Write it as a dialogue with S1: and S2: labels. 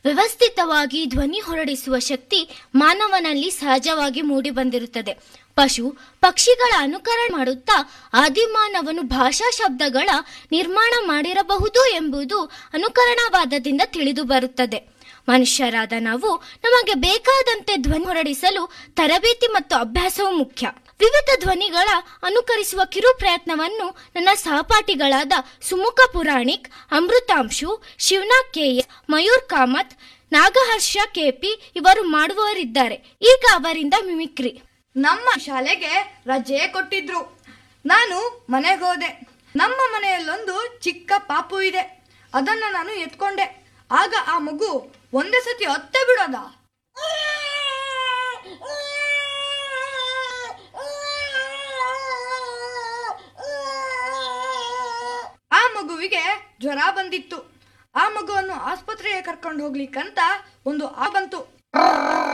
S1: ವ್ಯವಸ್ಥಿತವಾಗಿ ಧ್ವನಿ ಹೊರಡಿಸುವ ಶಕ್ತಿ ಮಾನವನಲ್ಲಿ ಸಹಜವಾಗಿ ಮೂಡಿ ಬಂದಿರುತ್ತದೆ ಪಶು ಪಕ್ಷಿಗಳ ಅನುಕರಣ ಮಾಡುತ್ತಾ ಆದಿಮಾನವನು ಭಾಷಾ ಶಬ್ದಗಳ ನಿರ್ಮಾಣ ಮಾಡಿರಬಹುದು ಎಂಬುದು ಅನುಕರಣವಾದದಿಂದ ತಿಳಿದು ಬರುತ್ತದೆ ಮನುಷ್ಯರಾದ ನಾವು ನಮಗೆ ಬೇಕಾದಂತೆ ಧ್ವನಿ ಹೊರಡಿಸಲು ತರಬೇತಿ ಮತ್ತು ಅಭ್ಯಾಸವು ಮುಖ್ಯ ವಿವಿಧ ಧ್ವನಿಗಳ ಅನುಕರಿಸುವ ಕಿರು ಪ್ರಯತ್ನವನ್ನು ನನ್ನ ಸಹಪಾಠಿಗಳಾದ ಸುಮುಖ ಪುರಾಣಿಕ್ ಅಮೃತಾಂಶು ಶಿವನಾಗ್ ಕೆಎಸ್ ಮಯೂರ್ ಕಾಮತ್ ನಾಗಹರ್ಷ ಕೆಪಿ ಇವರು ಮಾಡುವವರಿದ್ದಾರೆ ಈಗ ಅವರಿಂದ ಮಿಮಿಕ್ರಿ
S2: ನಮ್ಮ ಶಾಲೆಗೆ ರಜೆ ಕೊಟ್ಟಿದ್ರು ನಾನು ಮನೆಗೆ ಹೋದೆ ನಮ್ಮ ಮನೆಯಲ್ಲೊಂದು ಚಿಕ್ಕ ಪಾಪು ಇದೆ ಅದನ್ನ ನಾನು ಎತ್ಕೊಂಡೆ ಆಗ ಆ ಮಗು ಒಂದೇ ಸತಿ ಅತ್ತೆ ಬಿಡೋದ ಆ ಮಗುವಿಗೆ ಜ್ವರ ಬಂದಿತ್ತು ಆ ಮಗುವನ್ನು ಆಸ್ಪತ್ರೆಗೆ ಕರ್ಕೊಂಡು ಹೋಗ್ಲಿಕ್ಕಂತ ಒಂದು ಆ ಬಂತು